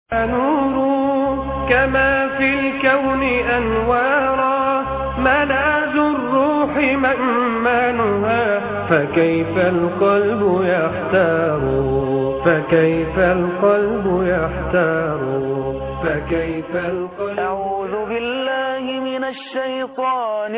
نور كما في الكون أنوارا ملاذ الروح مأمانها فكيف القلب يحتار فكيف القلب يحتار فكيف القلب أعوذ بالله من الشيطان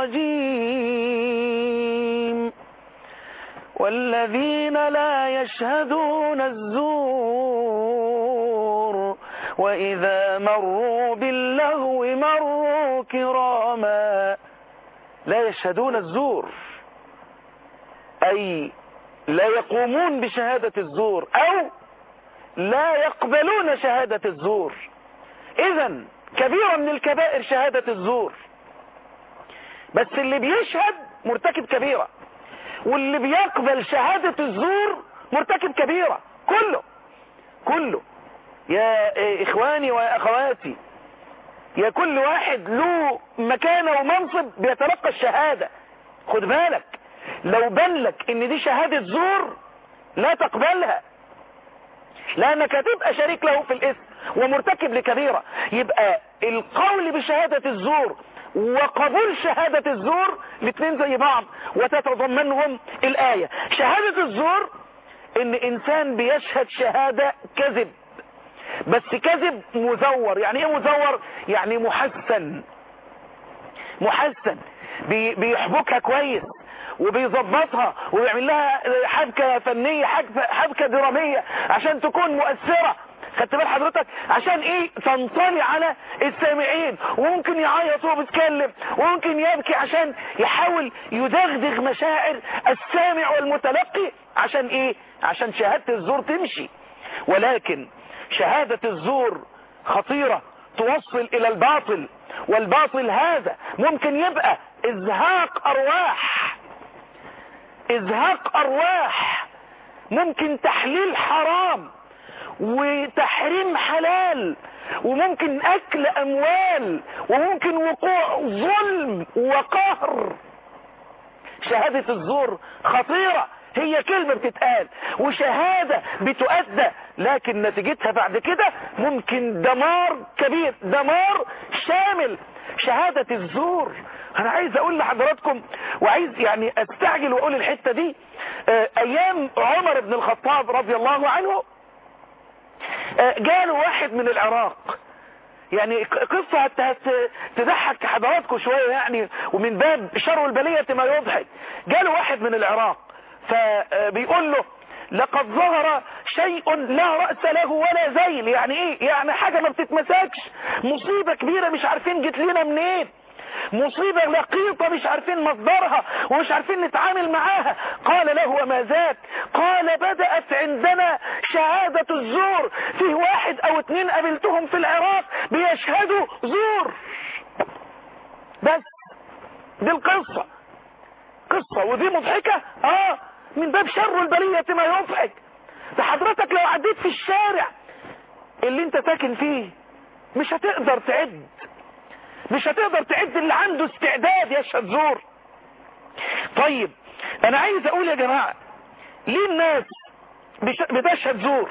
الرجيم والذين لا يشهدون الزور وإذا مروا باللغو مروا كراما لا يشهدون الزور أي لا يقومون بشهادة الزور أو لا يقبلون شهادة الزور إذا كبيرة من الكبائر شهادة الزور بس اللي بيشهد مرتكب كبيرة واللي بيقبل شهادة الزور مرتكب كبيرة كله كله يا إخواني ويا أخواتي يا كل واحد له مكانة ومنصب بيتلقى الشهادة خد بالك لو بان لك ان دي شهادة زور لا تقبلها لانك هتبقى شريك له في الاسم ومرتكب لكبيرة يبقى القول بشهادة الزور وقبول شهادة الزور الاثنين زي بعض وتتضمنهم الآية شهادة الزور ان انسان بيشهد شهادة كذب بس كذب مزور يعني ايه مزور يعني محسن محسن بي بيحبكها كويس وبيظبطها وبيعمل لها حبكة فنية حبكة درامية عشان تكون مؤثرة خدت بال حضرتك عشان ايه تنطلي على السامعين وممكن يعيط وهو بيتكلم وممكن يبكي عشان يحاول يدغدغ مشاعر السامع والمتلقي عشان ايه عشان شهادة الزور تمشي ولكن شهادة الزور خطيرة توصل الى الباطل والباطل هذا ممكن يبقى ازهاق ارواح ازهاق ارواح ممكن تحليل حرام وتحريم حلال وممكن اكل اموال وممكن وقوع ظلم وقهر شهادة الزور خطيرة هي كلمة بتتقال وشهادة بتؤدى لكن نتيجتها بعد كده ممكن دمار كبير دمار شامل شهادة الزور انا عايز اقول لحضراتكم وعايز يعني استعجل واقول الحتة دي ايام عمر بن الخطاب رضي الله عنه جاله واحد من العراق يعني قصة تضحك حضراتكم شوية يعني ومن باب شر البلية ما يضحك جاله واحد من العراق فبيقول له لقد ظهر شيء لا رأس له ولا زيل يعني ايه يعني حاجة ما بتتمسكش مصيبة كبيرة مش عارفين جت لنا منين مصيبة لقيطة مش عارفين مصدرها ومش عارفين نتعامل معاها قال له وما ذاك قال بدأت عندنا شهادة الزور فيه واحد او اتنين قابلتهم في العراق بيشهدوا زور بس دي القصة قصة ودي مضحكة اه من باب شر البلية ما يضحك ده حضرتك لو عديت في الشارع اللي انت ساكن فيه مش هتقدر تعد مش هتقدر تعد اللي عنده استعداد يشهد زور طيب انا عايز اقول يا جماعة ليه الناس بتشهد زور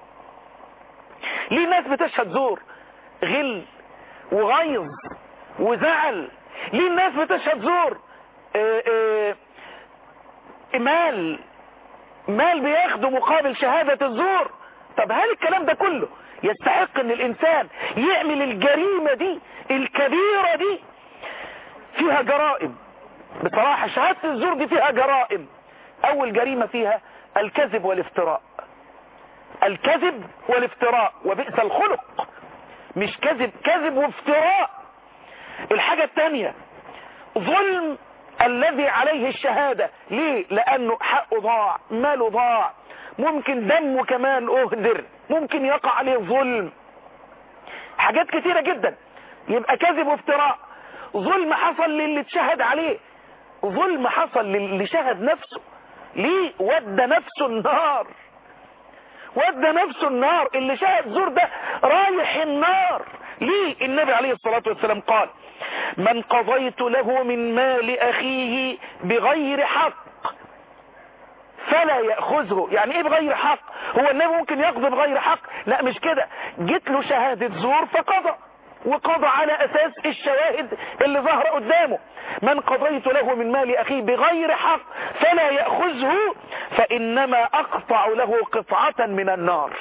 ليه الناس بتشهد زور غل وغيظ وزعل ليه الناس بتشهد زور اه اه مال مال بياخده مقابل شهادة الزور طب هل الكلام ده كله يستحق ان الانسان يعمل الجريمة دي الكبيرة دي فيها جرائم بصراحة شهادة الزور دي فيها جرائم اول جريمة فيها الكذب والافتراء الكذب والافتراء وبئس الخلق مش كذب كذب وافتراء الحاجة التانية ظلم الذي عليه الشهادة ليه لانه حقه ضاع ماله ضاع ممكن دمه كمان اهدر ممكن يقع عليه ظلم حاجات كتيرة جدا يبقى كذب وافتراء ظلم حصل للي اتشهد عليه ظلم حصل للي شهد نفسه ليه ودى نفسه النار ودى نفسه النار اللي شهد زور ده رايح النار ليه النبي عليه الصلاة والسلام قال من قضيت له من مال أخيه بغير حق فلا يأخذه يعني ايه بغير حق هو النبي ممكن يقضي بغير حق لا مش كده جت له شهادة زور فقضى وقضى على اساس الشواهد اللي ظهر قدامه من قضيت له من مال اخيه بغير حق فلا يأخذه فانما اقطع له قطعة من النار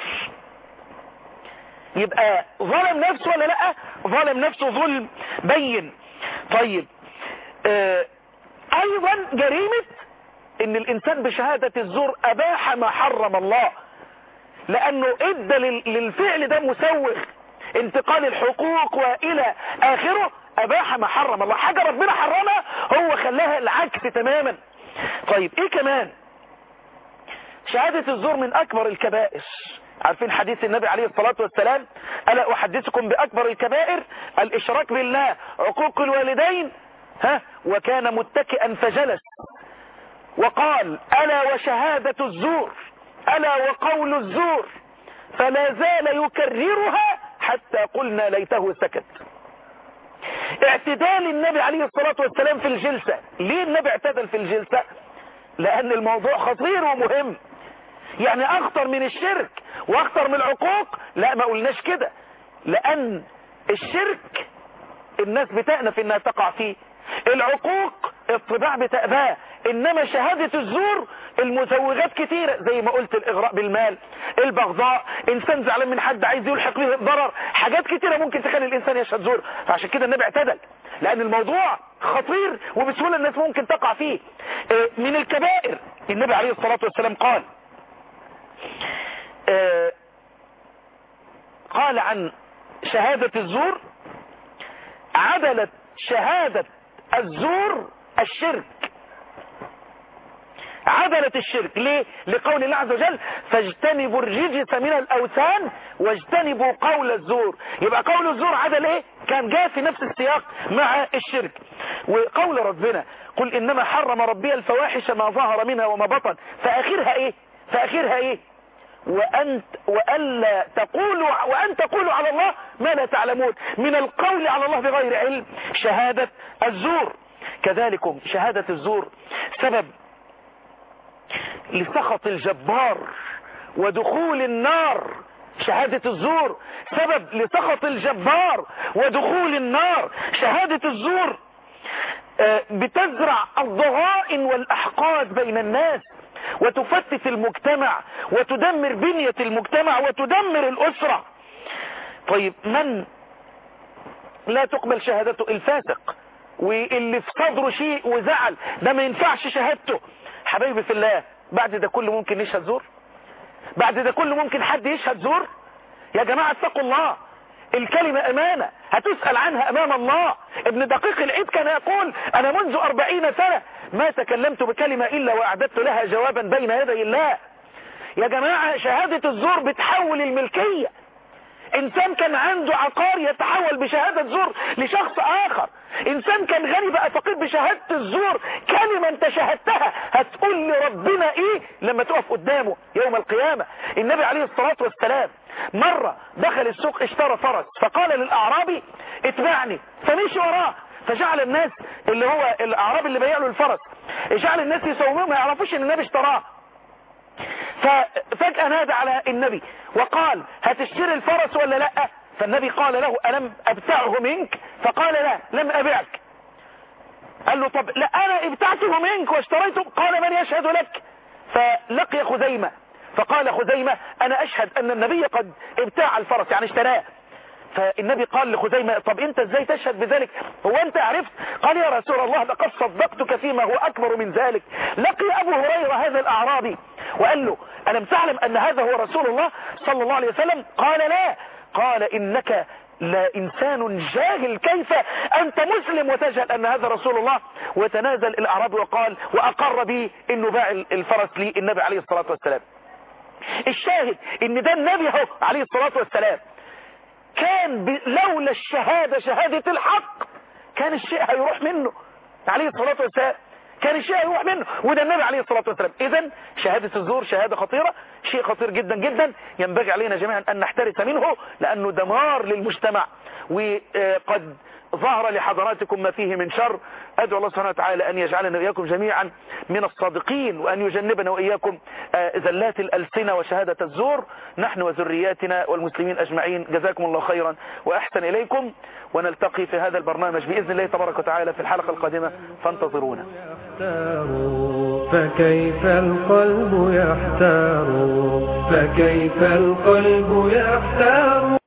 يبقى ظلم نفسه ولا لا ظلم نفسه ظلم بين طيب آه ايضا جريمة ان الانسان بشهادة الزور اباح ما حرم الله لانه ادى للفعل ده مسوغ انتقال الحقوق والى اخره اباح ما حرم الله حاجة ربنا حرمها هو خلاها العكس تماما طيب ايه كمان شهادة الزور من اكبر الكبائر عارفين حديث النبي عليه الصلاة والسلام ألا أحدثكم بأكبر الكبائر الإشراك بالله عقوق الوالدين ها وكان متكئا فجلس وقال ألا وشهادة الزور ألا وقول الزور فلا زال يكررها حتى قلنا ليته سكت اعتدال النبي عليه الصلاة والسلام في الجلسة ليه النبي اعتدل في الجلسة لأن الموضوع خطير ومهم يعني أخطر من الشرك واخطر من العقوق لا ما قلناش كده لأن الشرك الناس بتأنف انها تقع فيه العقوق الطباع بتأباه انما شهادة الزور المزوغات كتيرة زي ما قلت الاغراء بالمال البغضاء انسان زعلان من حد عايز يلحق به الضرر حاجات كتيرة ممكن تخلي الانسان يشهد زور فعشان كده النبي اعتدل لان الموضوع خطير وبسهولة الناس ممكن تقع فيه من الكبائر النبي عليه الصلاة والسلام قال قال عن شهادة الزور عدلت شهادة الزور الشرك عدلت الشرك ليه لقول الله عز وجل فاجتنبوا الرجس من الاوثان واجتنبوا قول الزور يبقى قول الزور عدل ايه كان جاء في نفس السياق مع الشرك وقول ربنا قل انما حرم ربي الفواحش ما ظهر منها وما بطن فاخرها ايه فاخرها ايه وأن وألا تقولوا وأن تقولوا على الله ما لا تعلمون من القول على الله بغير علم شهادة الزور كذلكم شهادة الزور سبب لسخط الجبار ودخول النار شهادة الزور سبب لسخط الجبار ودخول النار شهادة الزور بتزرع الضغائن والأحقاد بين الناس وتفتت المجتمع وتدمر بنية المجتمع وتدمر الأسرة طيب من لا تقبل شهادته الفاسق واللي في صدره شيء وزعل ده ما ينفعش شهادته حبايبي في الله بعد ده كله ممكن يشهد زور بعد ده كله ممكن حد يشهد زور يا جماعة اتقوا الله الكلمة امانة هتسأل عنها امام الله ابن دقيق العيد كان يقول انا منذ اربعين سنة ما تكلمت بكلمة الا واعددت لها جوابا بين يدي الله يا جماعة شهادة الزور بتحول الملكية انسان كان عنده عقار يتحول بشهادة زور لشخص اخر انسان كان غني بقى فقير بشهادة الزور كلمة انت شهدتها هتقول لربنا ايه لما تقف قدامه يوم القيامة النبي عليه الصلاة والسلام مرة دخل السوق اشترى فرس فقال للاعرابي اتبعني فمشي وراه فجعل الناس اللي هو الاعرابي اللي بيع له الفرس جعل الناس يسوموه ما يعرفوش ان النبي اشتراه ففجأة نادى على النبي وقال هتشتري الفرس ولا لا فالنبي قال له ألم أبتعه منك فقال لا لم أبعك قال له طب لا أنا ابتعته منك واشتريته قال من يشهد لك فلقي خزيمة فقال خزيمة أنا أشهد أن النبي قد ابتاع الفرس يعني اشتراه فالنبي قال لخزيمة طب انت ازاي تشهد بذلك هو انت عرفت قال يا رسول الله لقد صدقتك فيما هو اكبر من ذلك لقي ابو هريرة هذا الاعرابي وقال له ألم تعلم أن هذا هو رسول الله صلى الله عليه وسلم قال لا قال إنك لا إنسان جاهل كيف أنت مسلم وتجهل أن هذا رسول الله وتنازل الأعرابي وقال وأقر بي أنه باع الفرس لي النبي عليه الصلاة والسلام الشاهد ان ده النبي هو عليه الصلاة والسلام كان ب... لولا الشهادة شهادة الحق كان الشيء هيروح منه عليه الصلاة والسلام كان الشيء هيروح منه وده النبي عليه الصلاة والسلام اذا شهادة الزور شهادة خطيرة شيء خطير جدا جدا ينبغي علينا جميعا ان نحترس منه لانه دمار للمجتمع وقد ظهر لحضراتكم ما فيه من شر أدعو الله سبحانه وتعالى أن يجعلنا وإياكم جميعا من الصادقين وأن يجنبنا وإياكم زلات الألسنة وشهادة الزور نحن وذرياتنا والمسلمين أجمعين جزاكم الله خيرا وأحسن إليكم ونلتقي في هذا البرنامج بإذن الله تبارك وتعالى في الحلقة القادمة فانتظرونا فكيف القلب يحتار فكيف القلب يحتار